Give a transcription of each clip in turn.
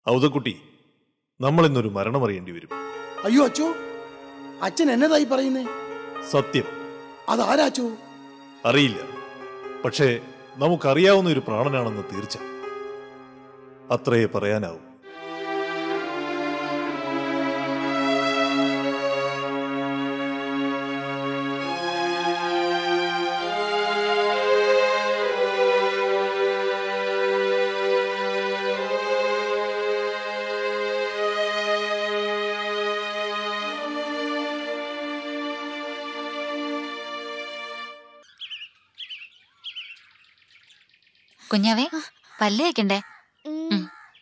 ഔതക്കുട്ടി നമ്മൾ ഇന്നൊരു മരണം അറിയേണ്ടി വരും അയ്യോ അച്ചോ അച്ഛൻ എന്നതായി പറയുന്നേ സത്യം അതാരാച്ചോ അറിയില്ല പക്ഷേ നമുക്കറിയാവുന്ന ഒരു പ്രാണനാണെന്ന് തീർച്ച അത്രയേ പറയാനാവും കുഞ്ഞാവേ പല്ല് വെക്കണ്ടേ ഉം.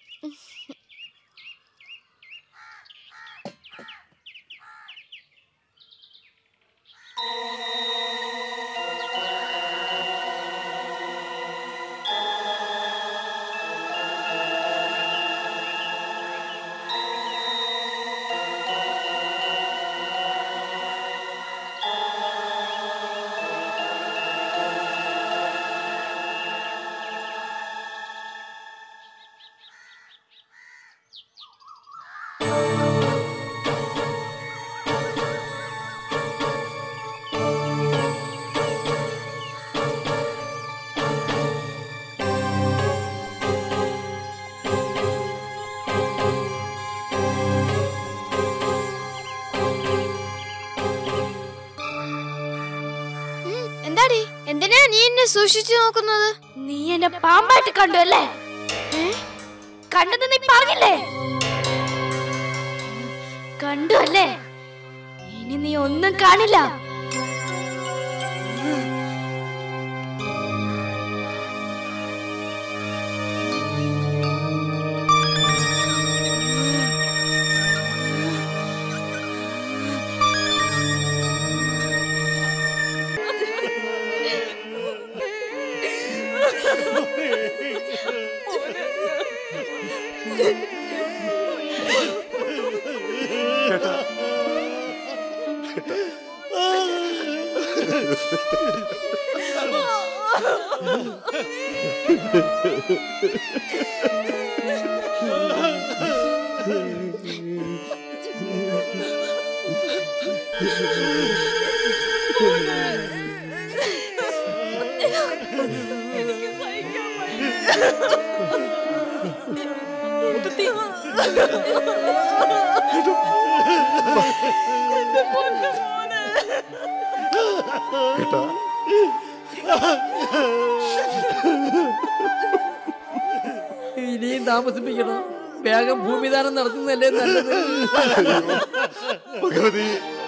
എന്താടി എന്തിനാ നീ എന്നെ സൂക്ഷിച്ചു നോക്കുന്നത് നീ എന്നെ പാമ്പായിട്ട് കണ്ടു അല്ലേ കണ്ടെന്ന് നീ പറഞ്ഞില്ലേ കണ്ടു അല്ലേ ഇനി നീ ഒന്നും കാണില്ല ഇനിയും താമസിപ്പിക്കണം വേഗം ഭൂമിദാനം നടത്തുന്നതല്ലേ നല്ലത് ഭഗവതി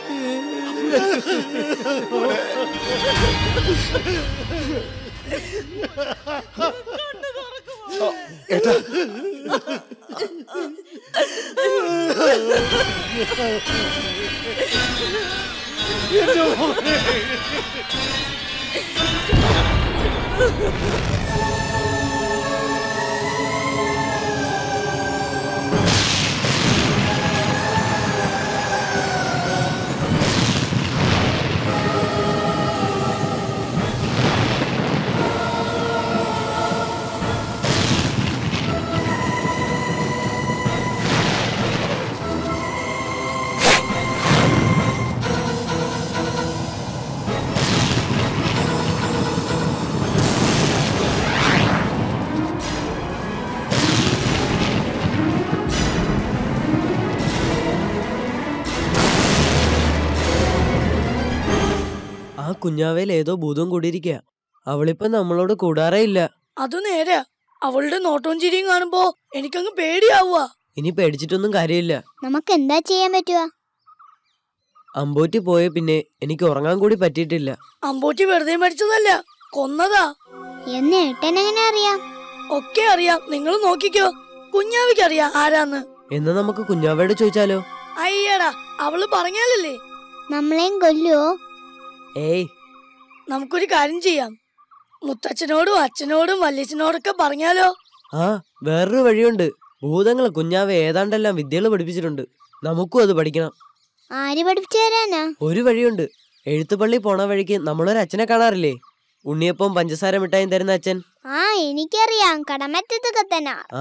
ആ കുഞ്ഞാവേൽ ഏതോ ഭൂതം കൂടിയിരിക്കുക അവളിപ്പോ നമ്മളോട് കൂടാറേ ഇല്ല അത് നേരെ അവളുടെ നോട്ടവും ചിരിയും കാണുമ്പോ എനിക്കങ്ങ് പേടിയാവുക ഇനി പേടിച്ചിട്ടൊന്നും കാര്യമില്ല നമുക്ക് എന്താ ചെയ്യാൻ പറ്റുക അമ്പോറ്റി പോയ പിന്നെ എനിക്ക് ഉറങ്ങാൻ കൂടി പറ്റിയിട്ടില്ല അമ്പോറ്റി വെറുതെ മരിച്ചതല്ല കൊന്നതാ എന്ന് ഏട്ടനെങ്ങനെ അറിയാം ഒക്കെ അറിയാം നിങ്ങൾ നോക്കിക്കോ കുഞ്ഞാവിക്ക് അറിയാം ആരാന്ന് എന്നാ നമുക്ക് കുഞ്ഞാവയോട് ചോദിച്ചാലോ അയ്യടാ അവള് പറഞ്ഞാലല്ലേ നമ്മളെയും കൊല്ലുവോ ഏയ് നമുക്കൊരു കാര്യം ചെയ്യാം മുത്തച്ഛനോടും അച്ഛനോടും വല്യച്ഛനോടൊക്കെ പറഞ്ഞാലോ ആ വേറൊരു വഴിയുണ്ട് ഭൂതങ്ങൾ കുഞ്ഞാവ ഏതാണ്ടെല്ലാം വിദ്യകൾ പഠിപ്പിച്ചിട്ടുണ്ട് നമുക്കും അത് പഠിക്കണം ആര് പഠിപ്പിച്ചു തരാനാ ഒരു വഴിയുണ്ട് എഴുത്തുപള്ളി പോണ വഴിക്ക് നമ്മളൊരു അച്ഛനെ കാണാറില്ലേ ഉണ്ണിയപ്പം പഞ്ചസാര മിഠായും തരുന്ന അച്ഛൻ ആ എനിക്കറിയാം കടമറ്റത്ത് കത്തന ആ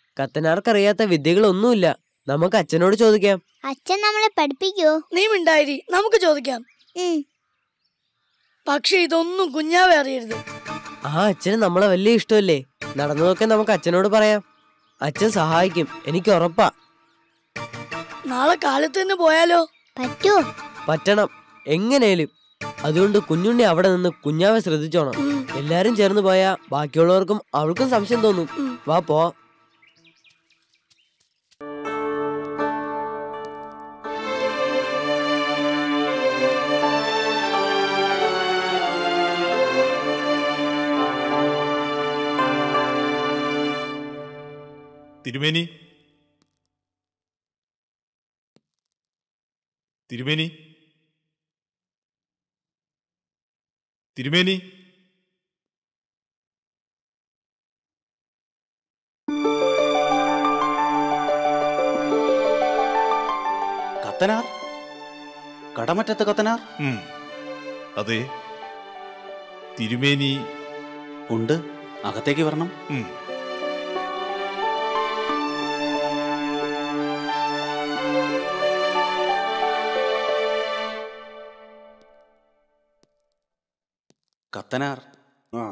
കത്തനാർക്കറിയാത്ത വിദ്യകളൊന്നുമില്ല നമുക്ക് അച്ഛനോട് ചോദിക്കാം അച്ഛൻ നമ്മളെ പഠിപ്പിക്കുവോ നീ മിണ്ടായിരി നമുക്ക് ചോദിക്കാം ഉം. പക്ഷെ ഇതൊന്നും കുഞ്ഞാവെ അറിയരുത് ആ അച്ഛന് നമ്മളെ വലിയ ഇഷ്ടമല്ലേ നടന്നതൊക്കെ നമുക്ക് അച്ഛനോട് പറയാം അച്ഛൻ സഹായിക്കും എനിക്ക് ഉറപ്പാ നാളെ കാലത്ത് തന്നെ പോയാലോ പറ്റുവോ പറ്റണം എങ്ങനെയും അതുകൊണ്ട് കുഞ്ഞുണ്ണി അവിടെ നിന്ന് കുഞ്ഞാവെ ശ്രദ്ധിച്ചോണം ഉം. എല്ലാരും ചേർന്ന് പോയാ ബാക്കിയുള്ളവർക്കും അവൾക്കും സംശയം തോന്നും ഉം. വാ പോ തിരുമേനി തിരുമേനി തിരുമേനി കത്തനാർ കടമറ്റത്ത് കത്തനാർ ഉം. അതെ തിരുമേനി ഉണ്ട് അകത്തേക്ക് വരണം ഉം. കത്തനാർ ആ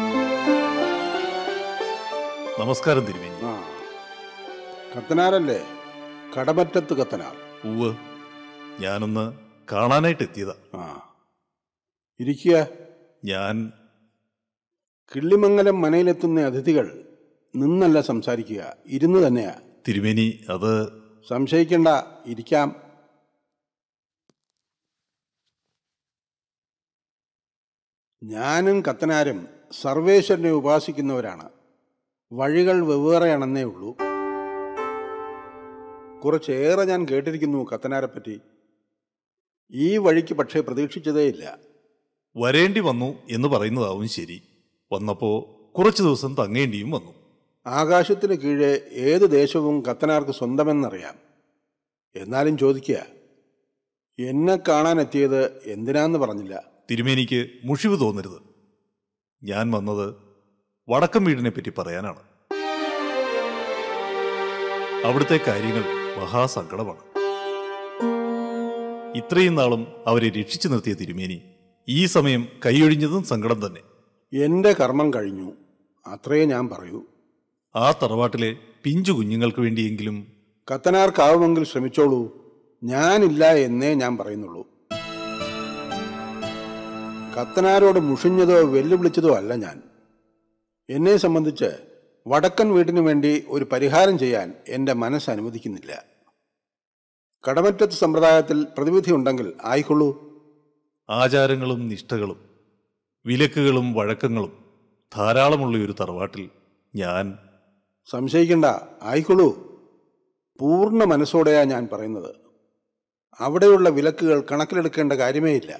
നമസ്കാരം തിരുമേനി ആ കത്തനാരല്ലേ കടമറ്റത്ത് കത്തനാർ ഉവ് ഞാനൊന്ന് കാണാനായിട്ട് എത്തിയതാ ആ ഇരിക്കുക ഞാൻ കിള്ളിമംഗലം മനയിലെത്തുന്ന അതിഥികൾ നിന്നല്ല സംസാരിക്കുക ഇരുന്ന് തന്നെയാ തിരുമേനി അത് സംശയിക്കണ്ട ഇരിക്കാം ഞാനും കത്തനാരും സർവേശ്വരനെ ഉപാസിക്കുന്നവരാണ് വഴികൾ വെവ്വേറെയാണെന്നേ ഉള്ളൂ കുറച്ചേറെ ഞാൻ കേട്ടിരിക്കുന്നു കത്തനാരെപ്പറ്റി ഈ വഴിക്ക് പക്ഷേ പ്രതീക്ഷിച്ചതേയില്ല വരേണ്ടി വന്നു എന്ന് പറയുന്നതാവും ശരി വന്നപ്പോ കുറച്ചു ദിവസം തങ്ങേണ്ടിയും വന്നു ആകാശത്തിന് കീഴെ ഏത് ദേശവും കത്തനാർക്ക് സ്വന്തമെന്നറിയാം എന്നാലും ചോദിക്കുക എന്നെ കാണാനെത്തിയത് എന്തിനാന്ന് പറഞ്ഞില്ല തിരുമേനിക്ക് മുഷിവ് തോന്നരുത് ഞാൻ വന്നത് വടക്കം വീടിനെ പറ്റി പറയാനാണ് അവിടുത്തെ കാര്യങ്ങൾ മഹാസങ്കടമാണ് ഇത്രയും നാളും അവരെ രക്ഷിച്ചു നിർത്തിയ തിരുമേനി ഈ സമയം കൈയൊഴിഞ്ഞതും സങ്കടം തന്നെ എൻ്റെ കർമ്മം കഴിഞ്ഞു അത്രയേ ഞാൻ പറയൂ ആ തറവാട്ടിലെ പിഞ്ചു കുഞ്ഞുങ്ങൾക്ക് വേണ്ടിയെങ്കിലും കത്തനാർക്കാവുമെങ്കിൽ ശ്രമിച്ചോളൂ ഞാനില്ല എന്നേ ഞാൻ പറയുന്നുള്ളൂ കത്തനാരോട് മുഷിഞ്ഞതോ വെല്ലുവിളിച്ചതോ അല്ല ഞാൻ എന്നെ സംബന്ധിച്ച് വടക്കൻ വീട്ടിനു വേണ്ടി ഒരു പരിഹാരം ചെയ്യാൻ എൻ്റെ മനസ്സ് അനുവദിക്കുന്നില്ല കടമറ്റത്ത് സമ്പ്രദായത്തിൽ പ്രതിവിധി ഉണ്ടെങ്കിൽ ആയിക്കൊള്ളൂ ആചാരങ്ങളും നിഷ്ഠകളും വിലക്കുകളും വഴക്കങ്ങളും ധാരാളമുള്ള ഒരു തറവാട്ടിൽ ഞാൻ സംശയിക്കണ്ട ആയിക്കൊള്ളൂ പൂർണ്ണ മനസ്സോടെയാ ഞാൻ പറയുന്നത് അവിടെയുള്ള വിലക്കുകൾ കണക്കിലെടുക്കേണ്ട കാര്യമേ ഇല്ല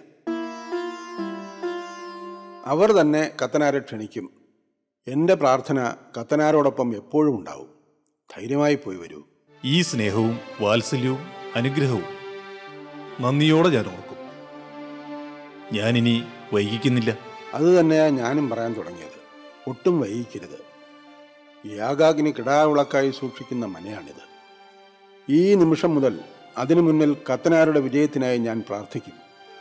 അവർ തന്നെ കത്തനാരെ ക്ഷണിക്കും എൻ്റെ പ്രാർത്ഥന കത്തനാരോടൊപ്പം എപ്പോഴും ഉണ്ടാവും ധൈര്യമായി പോയി വരൂ ഈ സ്നേഹവും വാത്സല്യവും അനുഗ്രഹവും നന്ദിയോടെ ഞാൻ ഓർക്കും ഞാനിനി വൈകിക്കുന്നില്ല അത് തന്നെയാ ഞാനും പറയാൻ തുടങ്ങിയത് ഒട്ടും വൈകിക്കരുത് യാഗാഗ്നി കിടാവിളക്കായി സൂക്ഷിക്കുന്ന മനയാണിത് ഈ നിമിഷം മുതൽ അതിനു മുന്നിൽ കത്തനാരുടെ വിജയത്തിനായി ഞാൻ പ്രാർത്ഥിക്കും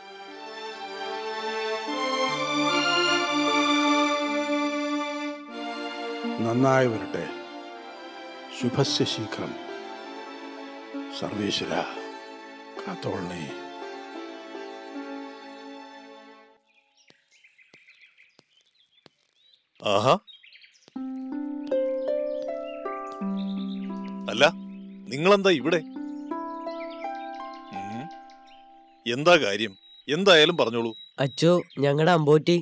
നന്നായി വരട്ടെ ശുഭസ്യ ശീഘ്രം സർവേശ്വര കാത്തോളണേ ആഹാ അല്ല നിങ്ങളെന്താ ഇവിടെ ഉം. എന്താ കാര്യം എന്തായാലും പറഞ്ഞോളൂ അച്ചോ ഞങ്ങളുടെ അമ്പോറ്റി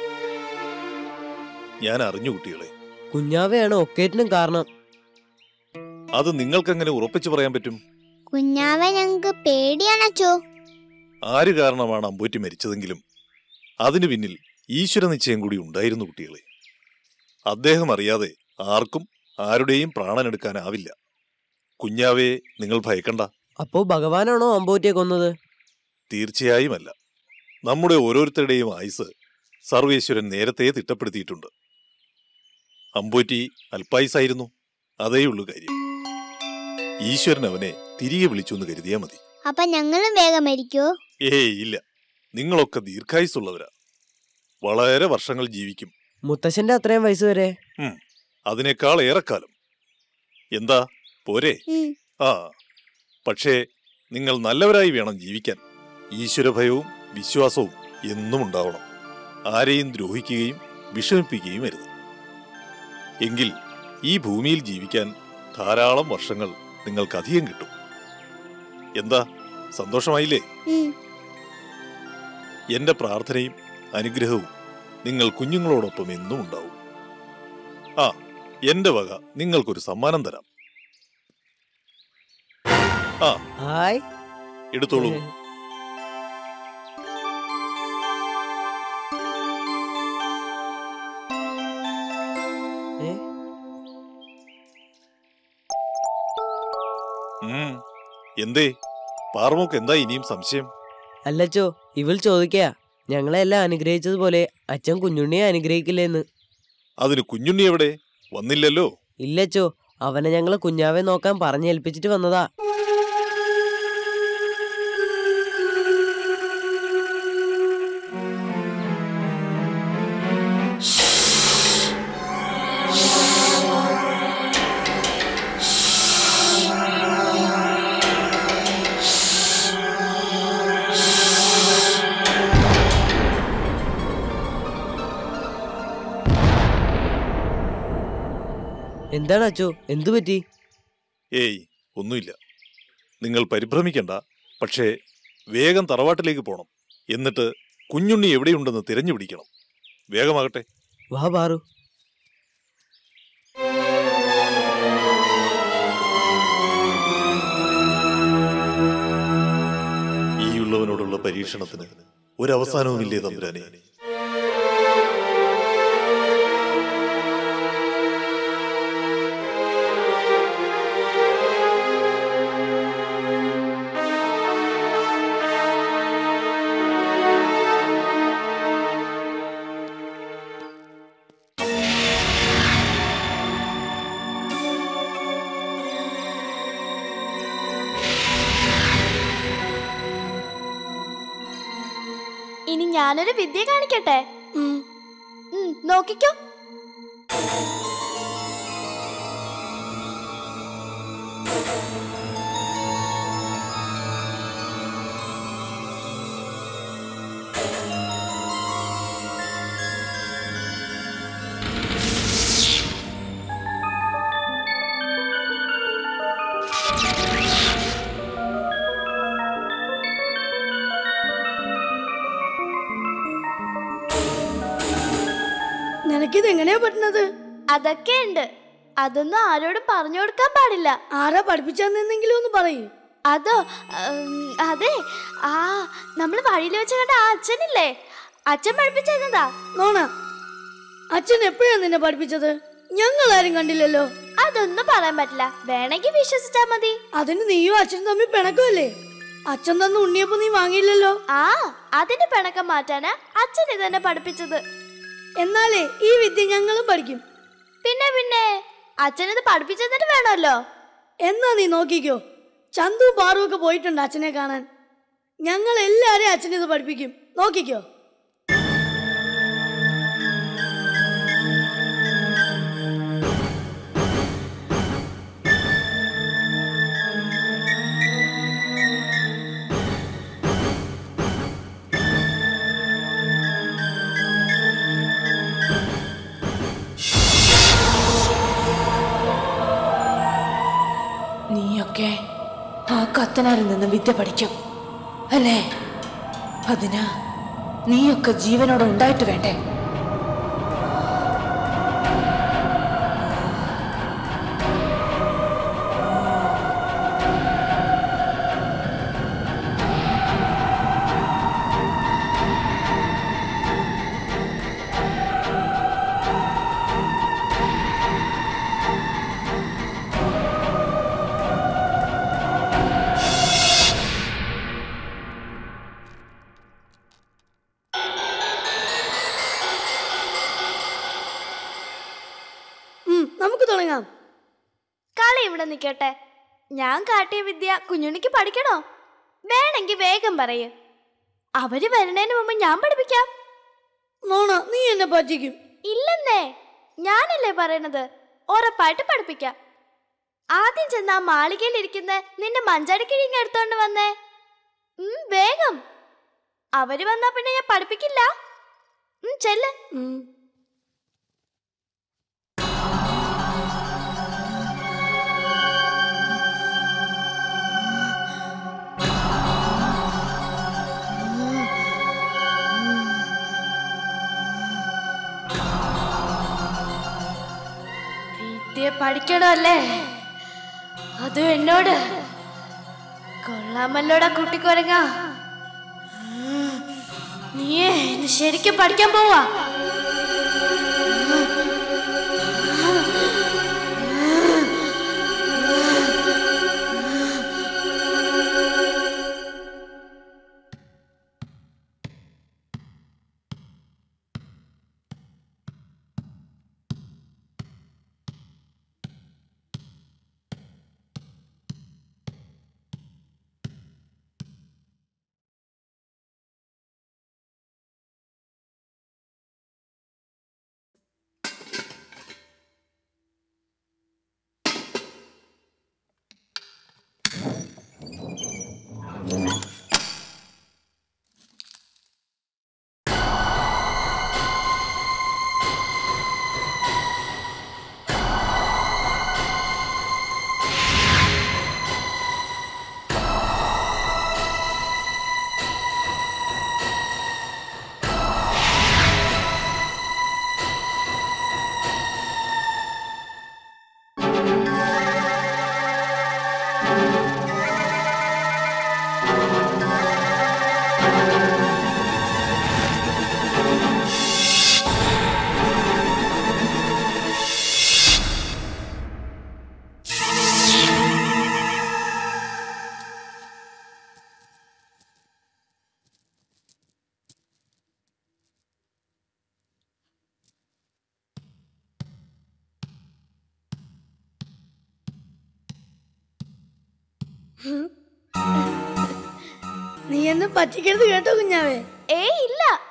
ഞാൻ അറിഞ്ഞു കുട്ടികളെ കുഞ്ഞാവയാണ് ഒക്കേറ്റിനും കാരണം അത് നിങ്ങൾക്കെങ്ങനെ ഉറപ്പിച്ചു പറയാൻ പറ്റും കുഞ്ഞാവ ഞങ്ങക്ക് പേടിയാണച്ചോ ആര് കാരണമാണ് അമ്പൂറ്റി മരിച്ചതെങ്കിലും അതിനു പിന്നിൽ ഈശ്വര നിശ്ചയം കൂടി ഉണ്ടായിരുന്നു കുട്ടികളെ അദ്ദേഹം അറിയാതെ ആർക്കും ആരുടെയും പ്രാണനെടുക്കാനാവില്ല കുഞ്ഞാവെ നിങ്ങൾ ഭയക്കണ്ട അപ്പോ ഭഗവാനാണോ അമ്പോറ്റിയെ കൊന്നത് തീർച്ചയായുമല്ല നമ്മുടെ ഓരോരുത്തരുടെയും ആയുസ് സർവേശ്വരൻ നേരത്തെ തിട്ടപ്പെടുത്തിയിട്ടുണ്ട് അമ്പോറ്റി അൽപായുസായിരുന്നു അതേയുള്ളൂ കാര്യം ഈശ്വരൻ അവനെ തിരികെ വിളിച്ചു എന്ന് കരുതിയാ മതി അപ്പൊ ഞങ്ങളും വേഗം മരിക്കോ ഏയ് ഇല്ല നിങ്ങളൊക്കെ ദീർഘായുസുള്ളവരാ വളരെ വർഷങ്ങൾ ജീവിക്കും മുത്തശ്ശന്റെ അത്രയും വയസ്സ് വരെ ഉം, അതിനേക്കാൾ ഏറെക്കാലം എന്താ പോരെ ഉം. ആ പക്ഷേ നിങ്ങൾ നല്ലവരായി വേണം ജീവിക്കാൻ ഈശ്വരഭയവും വിശ്വാസവും എന്നും ഉണ്ടാവണം ആരെയും ദ്രോഹിക്കുകയും വിഷമിപ്പിക്കുകയും അരുത് എങ്കിൽ ഈ ഭൂമിയിൽ ജീവിക്കാൻ ധാരാളം വർഷങ്ങൾ നിങ്ങൾക്ക് അധികം കിട്ടും എന്താ സന്തോഷമായില്ലേ ഉം. എന്റെ പ്രാർത്ഥനയും അനുഗ്രഹവും നിങ്ങൾ കുഞ്ഞുങ്ങളോടൊപ്പം എന്നും ഉണ്ടാവും ആ എന്റെ വക നിങ്ങൾക്കൊരു സമ്മാനം തരാം ആ ഹായ് എടുത്തോളൂ ഏ? ഉം. എന്തേ പാറമോക്ക് എന്താ ഇനിയും സംശയം അല്ലച്ചോ ഇവൾ ചോദിക്കാ ഞങ്ങളെ എല്ലാം അനുഗ്രഹിച്ചതുപോലെ അച്ഛൻ കുഞ്ഞുണ്ണിയെ അനുഗ്രഹിക്കില്ലേന്ന് അതിന് കുഞ്ഞുണ്ണി എവിടെ വന്നില്ലല്ലോ ഇല്ലച്ചോ അവനെ ഞങ്ങള് കുഞ്ഞാവെ നോക്കാൻ പറഞ്ഞേൽപ്പിച്ചിട്ട് വന്നതാ എന്താണ് അച്ചോ എന്തു പറ്റി ഏയ് ഒന്നുമില്ല നിങ്ങൾ പരിഭ്രമിക്കണ്ട പക്ഷേ വേഗം തറവാട്ടിലേക്ക് പോണം എന്നിട്ട് കുഞ്ഞുണ്ണി എവിടെയുണ്ടെന്ന് തിരഞ്ഞു പിടിക്കണം വേഗമാകട്ടെ വാ ബാറു ഈയുള്ളവനോടുള്ള പരീക്ഷണത്തിന് ഒരവസാനവുമില്ലേ തമ്പുരാനെ ഇനി ഞാനൊരു വിദ്യ കാണിക്കട്ടെ ഉം. ഉം, നോക്കിക്കോ നിനക്കിത് എങ്ങനെയാ പറ്റുന്നത് അതൊക്കെ ഉണ്ട് അതൊന്നും ആരോടും പറഞ്ഞു കൊടുക്കാൻ പാടില്ല ആരാ പഠിപ്പിച്ചെന്നെങ്കിലും ഒന്ന് പറയൂ അതോ ഉം, അതെ ആ നമ്മൾ വഴിയിൽ വെച്ച് കണ്ട ആ അച്ഛനില്ലേ അച്ഛൻ പഠിപ്പിച്ചതാ നോണ അച്ഛൻ എപ്പോഴാ നിന്നെ പഠിപ്പിച്ചത് ഞങ്ങൾ ആരും കണ്ടില്ലല്ലോ അതൊന്നും പറയാൻ പറ്റില്ല വേണമെങ്കിൽ വിശ്വസിച്ചാ മതി അതിന് നീയും അച്ഛനും തമ്മിൽ പിണക്കമല്ലേ അച്ഛൻ തന്ന ഉണ്ണിയപ്പോ നീ വാങ്ങിയില്ലല്ലോ ആ അതിന്റെ പിണക്കം മാറ്റാനാ അച്ഛൻ ഇതെന്നെ പഠിപ്പിച്ചത് എന്നാലേ ഈ വിദ്യ ഞങ്ങളും പഠിക്കും പിന്നെ പിന്നെ അച്ഛനിത് പഠിപ്പിച്ചു തന്നിട്ട് വേണമല്ലോ എന്നാ നീ നോക്കിക്കോ ചന്തു പാറു ഒക്കെ പോയിട്ടുണ്ട് അച്ഛനെ കാണാൻ ഞങ്ങൾ എല്ലാരെയും അച്ഛനിത് പഠിപ്പിക്കും നോക്കിക്കോ നീയൊക്കെ ആ കത്തനാരിൽ നിന്ന് വിദ്യ പഠിക്കും അല്ലേ അതിന് നീയൊക്കെ ജീവനോടെ ഉണ്ടായിട്ട് വേണ്ടേ ഇവിടെ നിൽക്കട്ടെ ഞാൻ കാട്ടിയ വിദ്യ കുഞ്ഞുണിക്ക് പഠിക്കണോ വേണമെങ്കിൽ വേഗം പറയൂ അവര് വരുന്നതിന് മുമ്പ് ഞാൻ പഠിപ്പിക്കാം നോണ നീ എന്നെ പറ്റിക്കും ഇല്ലെന്നേ ഞാനല്ലേ പറയണത് ഉറപ്പായിട്ട് പഠിപ്പിക്കാം ആദ്യം ചെന്ന് ആ മാളികയിൽ ഇരിക്കുന്ന നിന്റെ മഞ്ചാടിക്കിഴിങ്ങ എടുത്തോണ്ട് വന്നേ ഉം, വേഗം അവര് വന്നാ പിന്നെ ഞാൻ പഠിപ്പിക്കില്ല ഉം, ചെല്ല് വിദ്യ പഠിക്കണമല്ലേ അതും എന്നോട് കൊള്ളാമല്ലോടാ കുട്ടിക്കൊരങ്ങ നീയേ ഇന്ന് ശരിക്കും പഠിക്കാൻ പോവാ നീ എന്നെ പറ്റിക്കരുത് കേട്ടോ കുഞ്ഞാവേ ഏയ് ഇല്ല